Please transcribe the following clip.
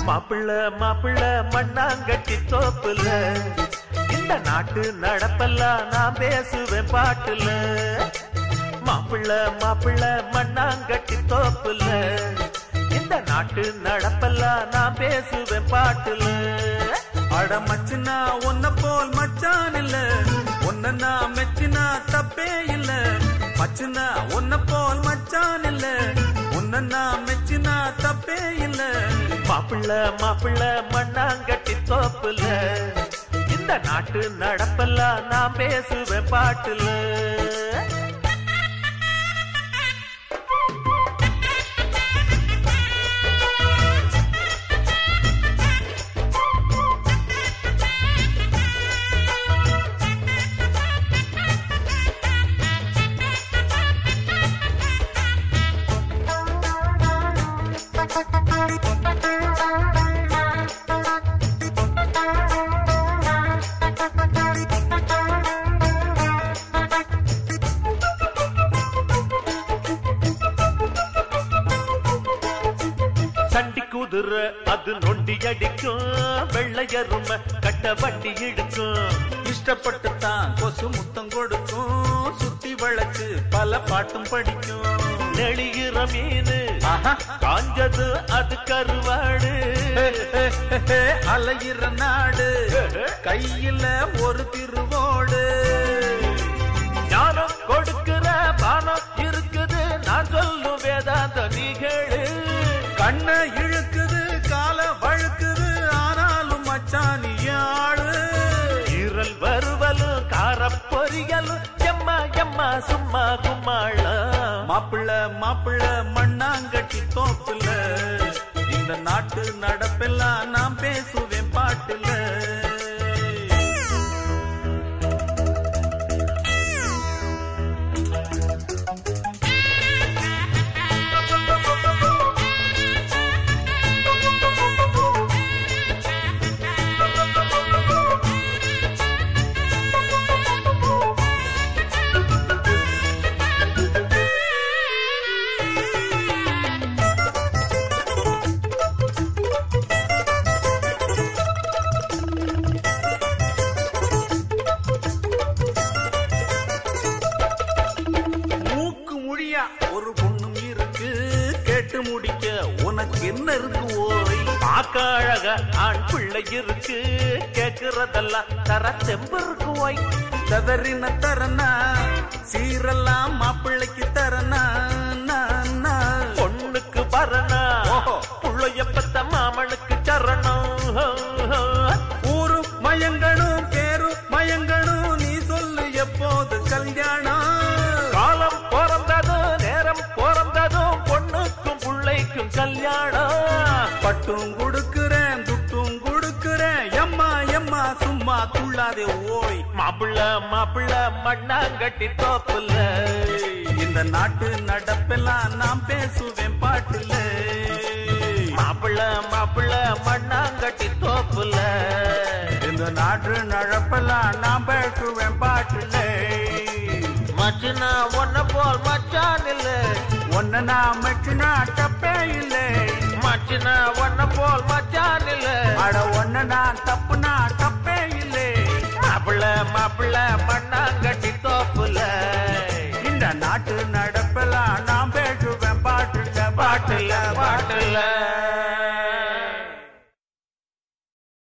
மாப்பிள்ள மாப்பிள்ள மண்ணாங்கட்டி தோப்புல இந்த நாட்டு நடப்பெல்லாம் நான் பேசுவேன் பாட்டுல மாப்பிள்ள மாப்பிள்ள மண்ணாங்கட்டி தோப்புல இந்த நாட்டு நடப்பெல்லாம் நான் பேசுவேன் பாட்டுல அட மச்சினா உன்ன போல் மச்சான் இல்ல உன்ன நான் மெச்சினா தப்பே இல்ல மச்சினா உன்ன போல் மச்சான் இல்ல உன்ன நான் மெச்சினா தப்பே இல்ல மாப்பிள்ள மாப்பிள்ள மண்ணாங்கட்டி தோப்புல இந்த நாட்டு நடப்பெல்லாம் நான் பேசுவேன் பாட்டுல சண்டி குதிரை அது நொண்டி அடிக்கும் வெள்ளையரும கட்ட வண்டி இழுக்கும் இஷ்டப்பட்டு தான் கொசு முத்தம் கொடுக்கும் சுத்தி வளைச்சு பல பாட்டும் படிக்கும் நெளிகிற மீனு ஆஹா. காஞ்சது அது கருவாடு அலையிற நாடு கையில ஒரு திருவோடு ஞானம் கொடுக்கிற பானம் இருக்குது நான் சொல்லும் வேதாந்த நீகளு கண்ண இழுக்குது கால வழுக்குது ஆனாலும் மச்சான் ஆளு ஈரல் வருவலும் காரப்பொரியலும் எம்மா எம்மா சும்மா கும்மாள மாப்பிள்ள மாப்பிள்ள மண்ணாங்கட்டி தோப்புல இந்த நாட்டு நடப்பெல்லாம் நான் பேசுவேன் பாட்டுல மூக்கு மொழியா ஒரு பொண்ணும் இருக்கு கேட்டு முடிக்க உனக்கு என்ன இருக்கு ஓய் பார்க்க அழக ஆண் பிள்ளை இருக்கு கேக்குறதெல்லாம் தர தெம்பு இருக்கு ஓய் ததறின தரனா சீரெல்லாம் மாப்பிள்ளைக்கு தரனா நான், நான். பொண்ணுக்கு பரணா ஓஹோ. புள்ளைய பத்த மாமனுக்கு சரணம் ஊரு மயங்கணும் பேரு மயங்கணும் நீ சொல்லு எப்போது கல்யாணம் காலம் பிறந்ததும் நேரம் பிறந்ததும் பொண்ணுக்கும் பிள்ளைக்கும் கல்யாணம் பட்டும் கொடுக்கிறேன் துட்டும் கொடுக்கிறேன் எம்மா எம்மா சும்மா துள்ளாதே ஓய் மாப்பிள்ள மாப்பிள்ள மண்ணாங்கட்டி தோப்புல இந்த நாட்டு நடப்பெல்லாம் நான் பேசுவேன் பாட்டுல மாப்பிள்ள மாப்பிள்ள மண்ணாங்கட்டி தோப்புல இந்த நாட்டு நடப்பெல்லாம் நான் பேசுவேன் பாட்டுல மச்சினா ஒன்ன போல் மச்சான் இல்ல ஒன்ன நான் மெச்சினா தப்பே இல்லை மச்சினா ஒன்ன போல் மச்சான் இல்ல அட ஒன்ன நான் தப்புனா தப்பே இல்லை மாப்பிள்ள மாப்பிள்ள மண்ணாங்கட்டி தோப்புல இந்த நாட்டு நடப்பெல்லாம் நான் பேசுவேன் பாட்டுல பாட்டுல பாட்டுல